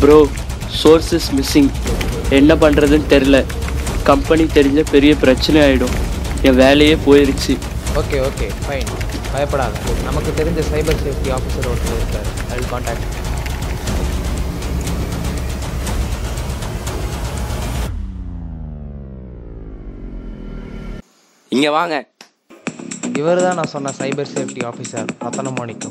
Bro source is missing என்ன பண்ணுறதுன்னு தெரில கம்பெனி தெரிஞ்ச பெரிய பிரச்சனை ஆகிடும் என் வேலையே போயிருச்சு ஓகே ஓகே ஃபைன் பயப்படாத நமக்கு தெரிஞ்ச சைபர் சேஃப்டி ஆஃபீஸர் ஒருத்தர் இருக்கார் ஐ வில் காண்டாக்ட் இங்க வாங்க இவர் தான் நான் சொன்ன cyber safety officer Rathnamanickam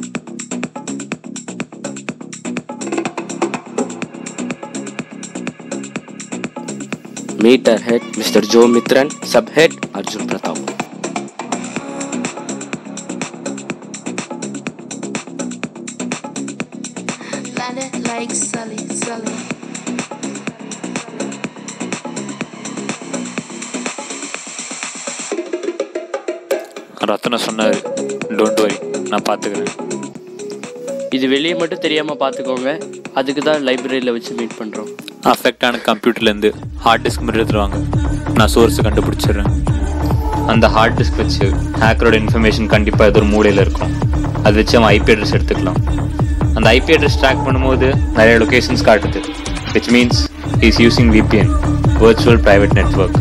meet our head mister Jo Mithran sub head Arjun Pratap Landed like Sully, Sully. Rathnam சொன்னார் டோன்ட் வரி நான் பார்த்துக்கிறேன் இது வெளியே மட்டும் தெரியாமல் பார்த்துக்கோங்க அதுக்கு தான் லைப்ரரியில் வச்சு மீட் பண்ணுறோம் அஃபெக்ட் ஆன கம்ப்யூட்டர்லேருந்து ஹார்ட் டிஸ்க் மட்டும் எடுத்துருவாங்க நான் சோர்ஸை கண்டுபிடிச்சிடுறேன் அந்த ஹார்ட் டிஸ்க் வச்சு ஹேக்கரோட இன்ஃபர்மேஷன் கண்டிப்பாக ஏதோ ஒரு மூலையில் இருக்கும் அது வச்சு அவன் ஐபி அட்ரஸ் எடுத்துக்கலாம் அந்த ஐபி அட்ரஸ் ட்ராக் பண்ணும்போது நிறைய லொகேஷன்ஸ் காட்டுது which means is using VPN virtual private network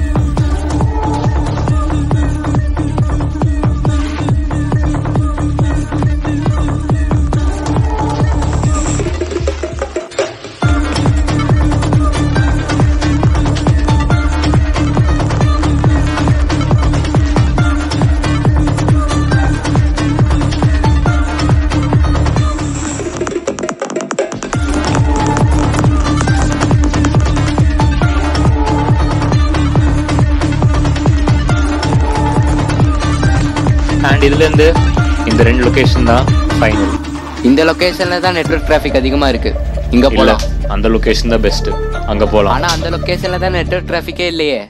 and இதுலேருந்து இந்த ரெண்டு லொகேஷன் தான் ஃபைனல் இந்த லொகேஷன்ல தான் நெட்வொர்க் டிராஃபிக் அதிகமா இருக்கு இங்க இல்ல போலாம் அந்த லொகேஷன் தான் பெஸ்ட் அங்க போலாம் ஆனா அந்த லொகேஷன்ல தான் நெட்வொர்க் டிராஃபிக்கே இல்லையே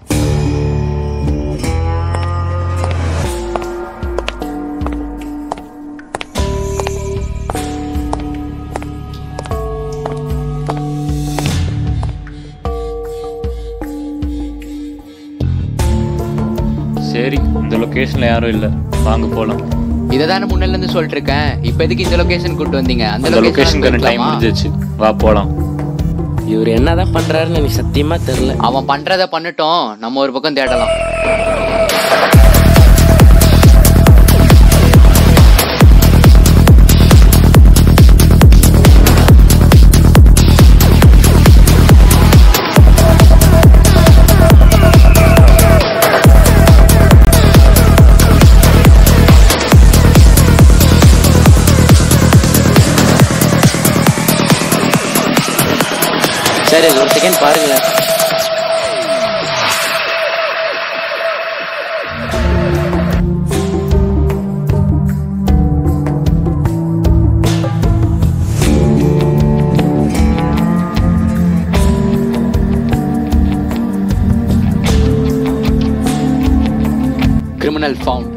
சரி இந்த லொகேஷன்ல யாரும் இல்ல வாங்க போலாம் இதை தானே முன்னில இருந்து சொல்லிட்டு இருக்கேன் இப்ப எதுக்கு இந்த லொகேஷன் கூட்டு வந்தீங்க அந்த அந்த லொகேஷனுக்கான டைம் லொகேஷன் முடிஞ்சிச்சு வா போலாம் இவர் என்னதான் பண்றாருன்னு எனக்கு சத்தியமா தெரியல அவன் பண்றத பண்ணட்டும் நம்ம ஒரு பக்கம் தேடலாம் சரி ஒரு செகண்ட் பாருங்களேன் கிரிமினல் ஃபவுண்ட்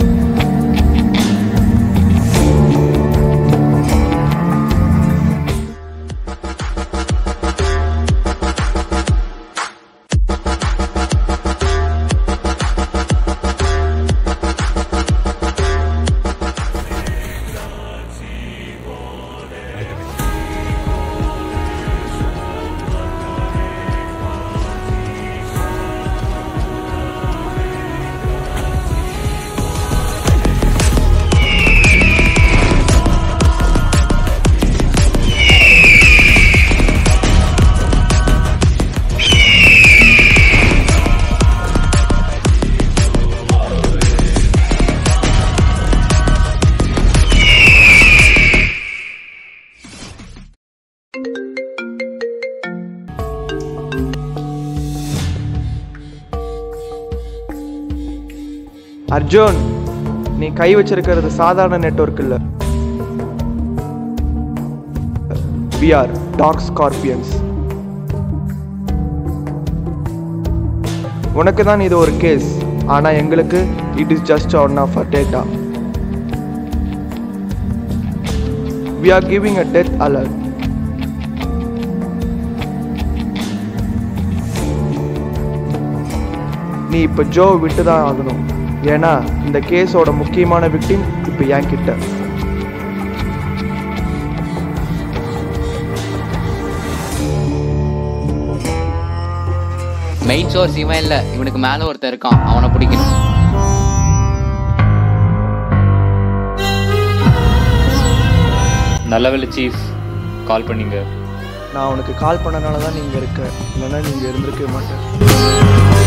அர்ஜுன் நீ கை வச்சிருக்கிறது சாதாரண நெட்வொர்க் இல்ல வி ஆர் டார்க் ஸ்கார்பியன்ஸ் உனக்கு தான் இது ஒரு கேஸ் ஆனா எங்களுக்கு it is just one of a data we are giving a death alert நீ இப்போ ஜோ விட்டு தான் ஆகணும் ஏன்னா இந்த கேஸோட முக்கியமான விக்டிம் இப்போ என் கிட்ட மெயின் சோர்ஸ் இவன் இல்ல இவனுக்கு மேல ஒருத்தன் இருக்கான் அவனை பிடிக்கணும் நல்ல வேலை சீஃப் கால் பண்ணீங்க நான் உனக்கு கால் பண்ணனால தான் நீங்கள் இருக்க இல்லைன்னா நீங்கள் இருந்திருக்கவே மாட்டேன்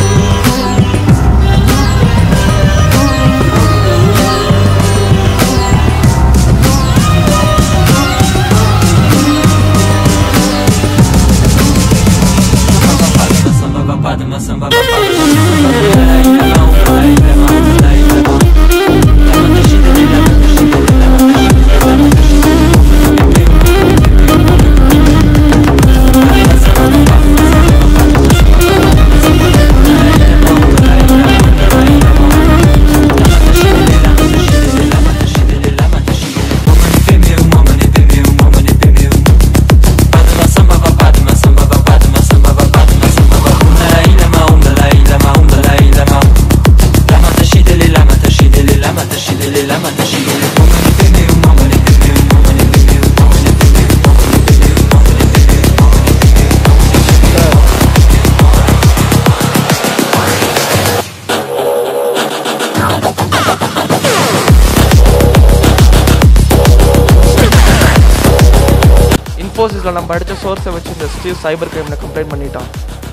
இன்ஃபோசிஸில் நம்ம படித்த சோர்ஸை வச்சு இந்த ஸ்டீவ் சைபர் கிரைமில் கம்ப்ளைண்ட் பண்ணிட்டான்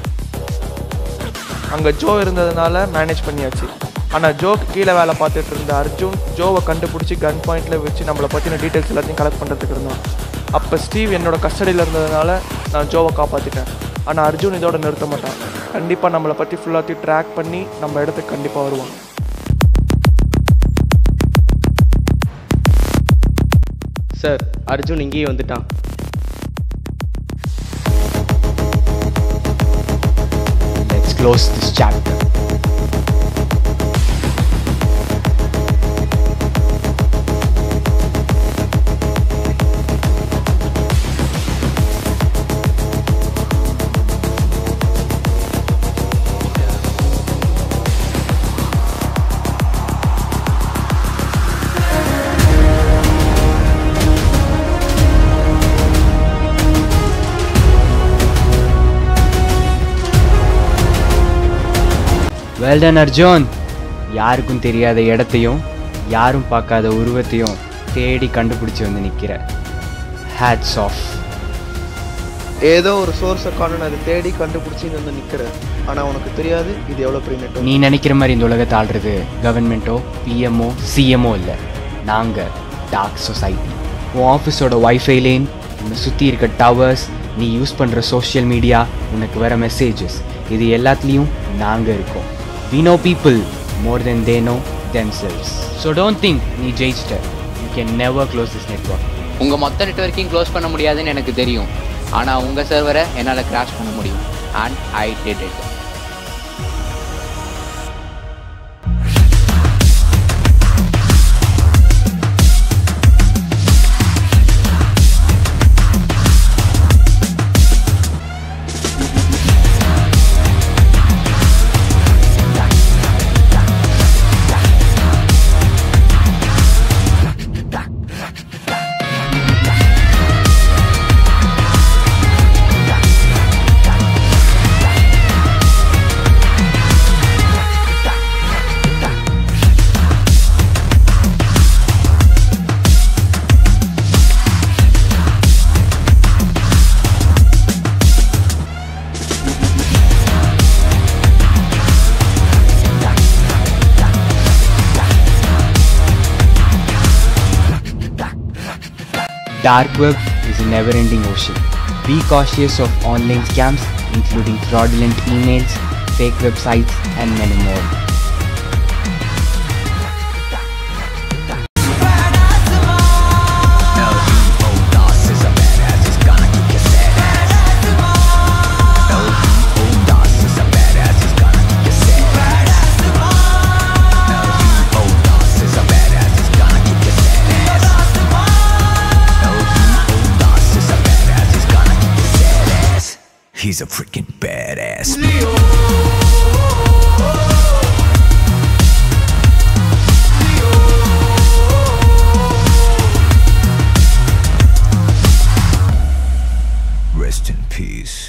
அங்கே ஜோ இருந்ததுனால மேனேஜ் பண்ணியாச்சு ஆனால் ஜோக்கு கீழே வேலை பார்த்துட்டு இருந்த அர்ஜுன் ஜோவை கண்டுபிடிச்சி கன் பாயிண்டில் வச்சு நம்மளை பற்றின டீட்டெயில்ஸ் எல்லாத்தையும் கலெக்ட் பண்ணுறதுக்கு இருந்தான் அப்போ ஸ்டீவ் என்னோட கஸ்டடியில் இருந்ததுனால நான் ஜோவை காப்பாற்றிட்டேன் ஆனால் அர்ஜுன் இதோட நிறுத்த மாட்டான் கண்டிப்பாக நம்மளை பற்றி ஃபுல்லாத்தையும் ட்ராக் பண்ணி நம்ம இடத்துக்கு கண்டிப்பாக வருவான் சார் அர்ஜுன் இங்கேயே வந்துட்டான் Let's close this chapter. Well done, Arjun. யாருக்கும் தெரியாத இடத்தையும் யாரும் பார்க்காத உருவத்தையும் தேடி கண்டுபிடிச்சி வந்து நிற்கிற ஹேட்ஸ் ஆஃப் ஏதோ ஒரு சோர்ஸை காணும் அதை தேடி கண்டுபிடிச்சி இங்க வந்து நிற்கிறேன் ஆனால் உனக்கு தெரியாது இது எவ்வளோ பெரிய நெட்வொர்க் நீ நினைக்கிற மாதிரி இந்த உலகத்தை ஆள்றது கவர்மெண்ட்டோ பிஎம்ஓ சிஎம்ஓ இல்லை நாங்கள் டார்க் சொசைட்டி உன் ஆஃபீஸோட வைஃபை லேன் உன்னை சுற்றி இருக்க டவர்ஸ் நீ யூஸ் பண்ணுற சோஷியல் மீடியா உனக்கு வர மெசேஜஸ் இது எல்லாத்துலேயும் நாங்கள் இருக்கோம் we know people more then they know them cells so don't think நீ ஜெயிச்சிட்ட you can never close this network உங்க மொத்த நெட்வொர்க்கையும் க்ளோஸ் பண்ண முடியாதுன்னு எனக்கு தெரியும் ஆனா உங்க சர்வரை என்னால கிராஷ் பண்ண முடியும் and I did it Dark web is a never ending ocean. Be cautious of online scams, including fraudulent emails, fake websites, and many more. He's a freaking badass. Rest in peace.